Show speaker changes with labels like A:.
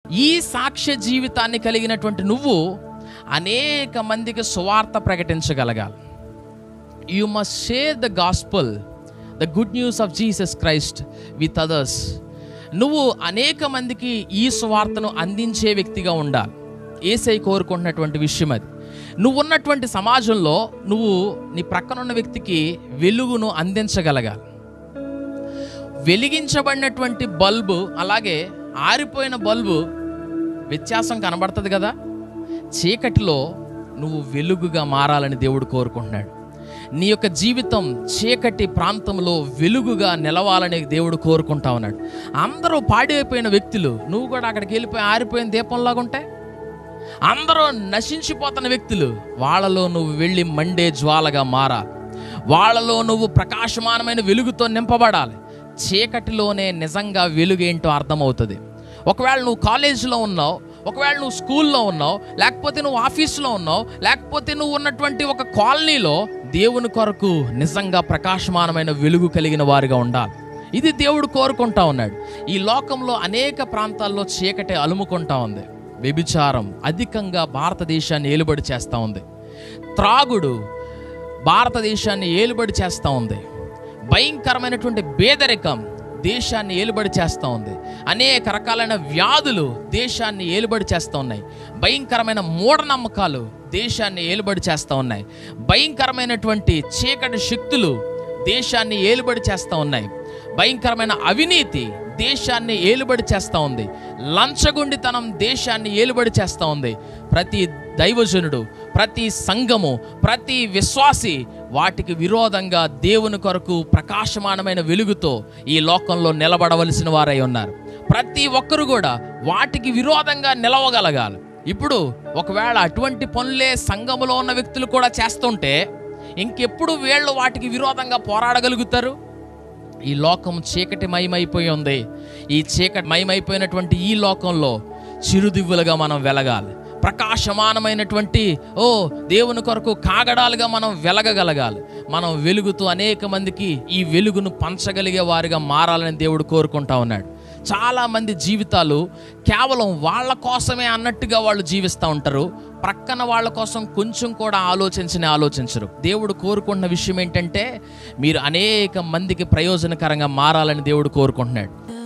A: ఈ సాక్ష్య జీవితాన్ని కలిగినటువంటి నువ్వు అనేక మందికి సువార్త ప్రకటించగలగాలి you must share the gospel the good news of Jesus Christ with others నువ్వు అనేక మందికి ఈ సువార్తను అందించే వ్యక్తిగా ఉండాలి ఏసై కోరుకుంటున్నటువంటి విషయం అది నువ్వు ఉన్నటువంటి సమాజంలో నువ్వు నీ ప్రక్కన ఉన్న వ్యక్తికి వెలుగును అందించగలగాలి వెలిగించబడినటువంటి బల్బు అలాగే ఆరిపోయిన బల్బు వ్యత్యాసం కనబడుతుంది కదా చీకటిలో నువ్వు వెలుగుగా మారాలని దేవుడు కోరుకుంటున్నాడు నీ యొక్క జీవితం చీకటి ప్రాంతంలో వెలుగుగా నిలవాలని దేవుడు కోరుకుంటా ఉన్నాడు అందరూ పాడైపోయిన వ్యక్తులు నువ్వు కూడా అక్కడికి వెళ్ళిపోయి ఆరిపోయిన దీపంలాగా ఉంటే అందరూ నశించిపోతున్న వ్యక్తులు వాళ్ళలో నువ్వు వెళ్ళి మండే జ్వాలగా మారాలి వాళ్ళలో నువ్వు ప్రకాశమానమైన వెలుగుతో నింపబడాలి చీకటిలోనే నిజంగా వెలుగేంటో అర్థమవుతుంది ఒకవేళ నువ్వు కాలేజీలో ఉన్నావు ఒకవేళ నువ్వు స్కూల్లో ఉన్నావు లేకపోతే నువ్వు ఆఫీసులో ఉన్నావు లేకపోతే నువ్వు ఉన్నటువంటి ఒక కాలనీలో దేవుని కొరకు నిజంగా ప్రకాశమానమైన వెలుగు కలిగిన వారిగా ఉండాలి ఇది దేవుడు కోరుకుంటా ఉన్నాడు ఈ లోకంలో అనేక ప్రాంతాల్లో చీకటి అలుముకుంటా ఉంది వ్యభిచారం అధికంగా భారతదేశాన్ని ఏలుబడి చేస్తూ ఉంది త్రాగుడు భారతదేశాన్ని ఏలుబడి చేస్తూ ఉంది భయంకరమైనటువంటి పేదరికం దేశాన్ని ఏలుబడి చేస్తూ ఉంది అనేక రకాలైన వ్యాధులు దేశాన్ని ఏలుబడి చేస్తూ ఉన్నాయి భయంకరమైన మూఢనమ్మకాలు దేశాన్ని ఏలుబడి చేస్తూ ఉన్నాయి భయంకరమైనటువంటి చీకటి శక్తులు దేశాన్ని ఏలుబడి చేస్తూ ఉన్నాయి భయంకరమైన అవినీతి దేశాన్ని ఏలుబడి చేస్తూ ఉంది లంచగొండితనం దేశాన్ని ఏలుబడి చేస్తూ ఉంది ప్రతి దైవజనుడు ప్రతి సంఘము ప్రతి విశ్వాసి వాటికి విరోధంగా దేవుని కొరకు ప్రకాశమానమైన వెలుగుతో ఈ లోకంలో నిలబడవలసిన వారై ఉన్నారు ప్రతి ఒక్కరు కూడా వాటికి విరోధంగా నిలవగలగాలి ఇప్పుడు ఒకవేళ అటువంటి పనులే సంఘములో ఉన్న వ్యక్తులు కూడా చేస్తుంటే ఇంకెప్పుడు వీళ్ళు వాటికి విరోధంగా పోరాడగలుగుతారు ఈ లోకం చీకటి మయమైపోయి ఉంది ఈ చీకటి మయమైపోయినటువంటి ఈ లోకంలో చిరుదివ్వులుగా మనం వెలగాలి ప్రకాశమానమైనటువంటి ఓ దేవుని కొరకు కాగడాలుగా మనం వెలగగలగాలి మనం వెలుగుతూ అనేక మందికి ఈ వెలుగును పంచగలిగే వారిగా మారాలని దేవుడు కోరుకుంటా ఉన్నాడు చాలా మంది జీవితాలు కేవలం వాళ్ళ కోసమే అన్నట్టుగా వాళ్ళు జీవిస్తూ ఉంటారు ప్రక్కన వాళ్ళ కోసం కొంచెం కూడా ఆలోచించని ఆలోచించరు దేవుడు కోరుకుంటున్న విషయం ఏంటంటే మీరు అనేక మందికి ప్రయోజనకరంగా మారాలని దేవుడు కోరుకుంటున్నాడు